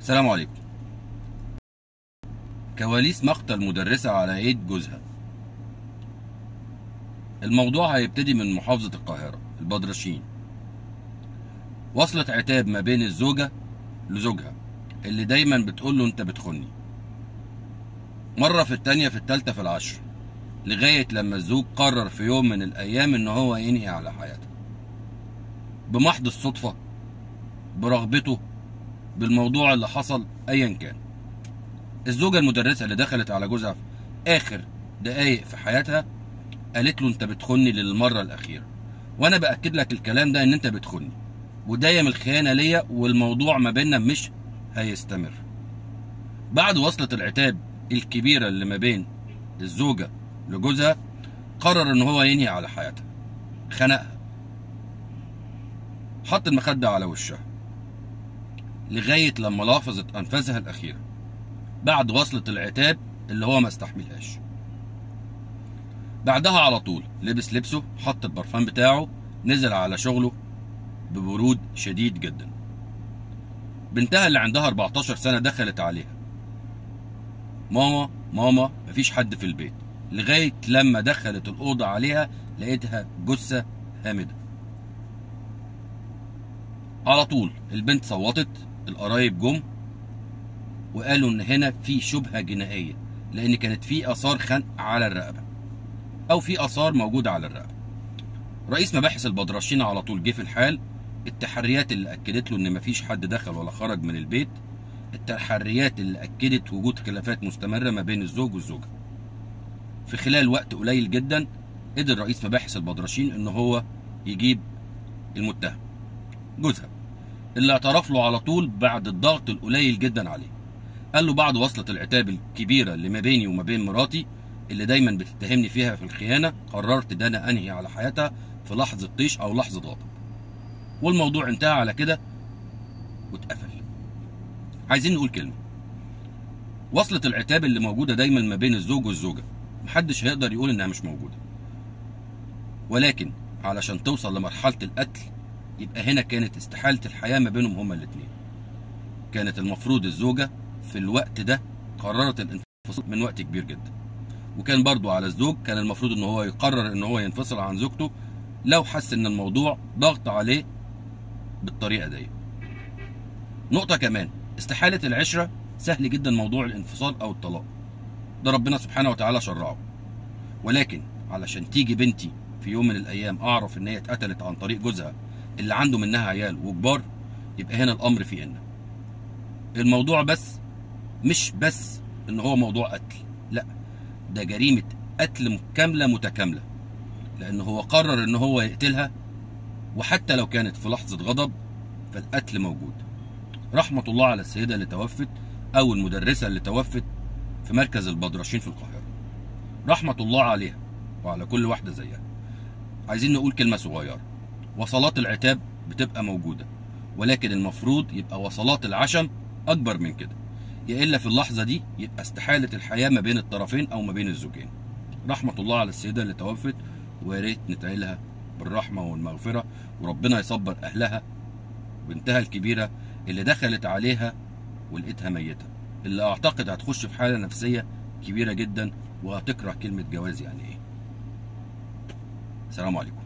السلام عليكم كواليس مقتل مدرسة على ايد جوزها الموضوع هيبتدي من محافظة القاهرة البدرشين وصلت عتاب ما بين الزوجة لزوجها اللي دايما بتقول له انت بتخني مرة في التانية في التالتة في العشر لغاية لما الزوج قرر في يوم من الأيام إن هو ينهي على حياته بمحض الصدفة برغبته بالموضوع اللي حصل أيا كان الزوجة المدرسة اللي دخلت على جوزها في آخر دقايق في حياتها قالت له أنت بتخني للمرة الأخيرة وأنا بأكد لك الكلام ده إن أنت بتخني ودايم الخيانة ليا والموضوع ما بيننا مش هيستمر بعد وصلة العتاب الكبيرة اللي ما بين الزوجة لجوزها قرر ان هو ينهي على حياتها خنقها حط المخدة على وشها لغاية لما لافظت أنفاسها الأخيرة بعد وصلة العتاب اللي هو ما استحملهاش بعدها على طول لبس لبسه حط البرفان بتاعه نزل على شغله ببرود شديد جدا بنتها اللي عندها 14 سنة دخلت عليها ماما ماما مفيش حد في البيت لغاية لما دخلت الأوضة عليها لقيتها جثة هامدة على طول البنت صوتت القرايب جم وقالوا ان هنا في شبهة جنائية لان كانت في اثار خنق على الرقبة او في اثار موجودة على الرقبة رئيس مباحث البدرشين على طول جه في الحال التحريات اللي اكدت له ان مفيش حد دخل ولا خرج من البيت التحريات اللي اكدت وجود خلافات مستمره ما بين الزوج والزوجه في خلال وقت قليل جدا قدر رئيس مباحث البدرشين ان هو يجيب المتهم جوزها اللي اعترف له على طول بعد الضغط القليل جدا عليه قال له بعد وصلة العتاب الكبيرة اللي ما بيني وما بين مراتي اللي دايما بتتهمني فيها في الخيانة قررت ان انا انهي على حياتها في لحظة طيش او لحظة غضب والموضوع انتهى على كده واتقفل عايزين نقول كلمة وصلة العتاب اللي موجودة دايما ما بين الزوج والزوجة محدش هيقدر يقول انها مش موجودة ولكن علشان توصل لمرحلة القتل يبقى هنا كانت استحالة الحياة ما بينهم هما الاتنين كانت المفروض الزوجة في الوقت ده قررت الانفصال من وقت كبير جدا وكان برضو على الزوج كان المفروض ان هو يقرر ان هو ينفصل عن زوجته لو حس ان الموضوع ضغط عليه بالطريقة دي نقطة كمان استحالة العشرة سهل جدا موضوع الانفصال او الطلاق ده ربنا سبحانه وتعالى شرعه ولكن علشان تيجي بنتي في يوم من الايام اعرف ان هي اتقتلت عن طريق جوزها اللي عنده منها عيال وكبار يبقى هنا الامر في ان الموضوع بس مش بس ان هو موضوع قتل لا ده جريمة قتل كاملة متكاملة لان هو قرر ان هو يقتلها وحتى لو كانت في لحظة غضب فالقتل موجود رحمة الله على السيدة اللي توفت او المدرسة اللي توفت في مركز البدرشين في القاهرة رحمة الله عليها وعلى كل واحدة زيها عايزين نقول كلمة صغيرة وصلات العتاب بتبقى موجودة ولكن المفروض يبقى وصلات العشم أكبر من كده يا إلا في اللحظة دي يبقى استحالة الحياة ما بين الطرفين أو ما بين الزوجين رحمة الله على السيدة اللي توفت ويا ريت ندعي لها بالرحمة والمغفرة وربنا يصبر أهلها بنتها الكبيرة اللي دخلت عليها ولقيتها ميتة اللي أعتقد هتخش في حالة نفسية كبيرة جدا وهتكره كلمة جواز يعني إيه السلام عليكم